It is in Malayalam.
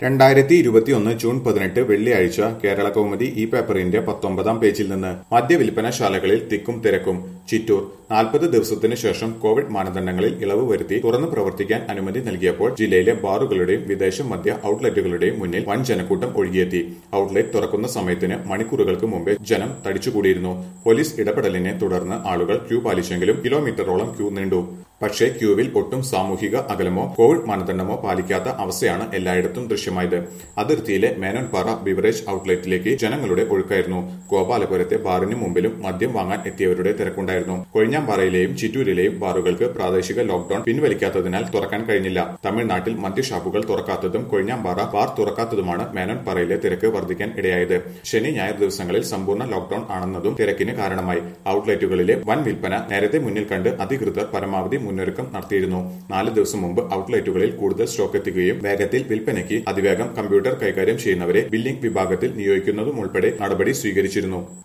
രണ്ടായിരത്തി ഇരുപത്തിയൊന്ന് ജൂൺ പതിനെട്ട് വെള്ളിയാഴ്ച കേരള കൗമുദി ഈ പേപ്പറിന്റെ പത്തൊമ്പതാം പേജിൽ നിന്ന് മദ്യവിൽപ്പനശാലകളിൽ തിക്കും തിരക്കും ചിറ്റൂർ നാൽപ്പത് ദിവസത്തിനു ശേഷം കോവിഡ് മാനദണ്ഡങ്ങളിൽ ഇളവ് വരുത്തി തുറന്നു പ്രവർത്തിക്കാൻ അനുമതി നൽകിയപ്പോൾ ജില്ലയിലെ ബാറുകളുടെയും വിദേശ മദ്യ ഔട്ട്ലെറ്റുകളുടെയും മുന്നിൽ വൻ ജനക്കൂട്ടം ഒഴുകിയെത്തി ഔട്ട്ലെറ്റ് തുറക്കുന്ന സമയത്തിന് മണിക്കൂറുകൾക്ക് മുമ്പേ ജനം തടിച്ചുകൂടിയിരുന്നു പോലീസ് ഇടപെടലിനെ തുടർന്ന് ആളുകൾ ക്യൂ പാലിച്ചെങ്കിലും കിലോമീറ്ററോളം ക്യൂ നീണ്ടു പക്ഷേ ക്യൂവിൽ ഒട്ടും സാമൂഹിക അകലമോ കോവിഡ് മാനദണ്ഡമോ പാലിക്കാത്ത അവസ്ഥയാണ് എല്ലായിടത്തും ദൃശ്യമായത് അതിർത്തിയിലെ മേനോൻപാറ ബിവറേജ് ഔട്ട്ലെറ്റിലേക്ക് ജനങ്ങളുടെ ഒഴുക്കായിരുന്നു ഗോപാലപുരത്തെ ബാറിന് മുമ്പിലും മദ്യം വാങ്ങാൻ എത്തിയവരുടെ തിരക്കുണ്ടായിരുന്നു കൊഴിഞ്ഞാമ്പാറയിലെയും ചിറ്റൂരിലെയും ബാറുകൾക്ക് പ്രാദേശിക ലോക്ഡൌൺ പിൻവലിക്കാത്തതിനാൽ തുറക്കാൻ കഴിഞ്ഞില്ല തമിഴ്നാട്ടിൽ മദ്യഷാപ്പുകൾ തുറക്കാത്തതും കൊഴിഞ്ഞാമ്പാറ ബാർ തുറക്കാത്തതുമാണ് മേനോൻപാറയിലെ തിരക്ക് വർദ്ധിക്കാൻ ഇടയായത് ശനി ഞായർ ദിവസങ്ങളിൽ സമ്പൂർണ്ണ ലോക്ഡൌൺ ആണെന്നതും തിരക്കിന് കാരണമായി ഔട്ട്ലെറ്റുകളിലെ വൻ വിൽപ്പന നേരത്തെ മുന്നിൽ കണ്ട് അധികൃതർ പരമാവധി മുന്നൊരുക്കം നടത്തിയിരുന്നു നാല് ദിവസം മുമ്പ് ഔട്ട്ലെറ്റുകളിൽ കൂടുതൽ സ്റ്റോക്ക് എത്തിക്കുകയും വേഗത്തിൽ വിൽപ്പനയ്ക്ക് അതിവേഗം കമ്പ്യൂട്ടർ കൈകാര്യം ചെയ്യുന്നവരെ ബില്ലിംഗ് വിഭാഗത്തിൽ നിയോഗിക്കുന്നതും ഉൾപ്പെടെ നടപടി സ്വീകരിച്ചിരുന്നു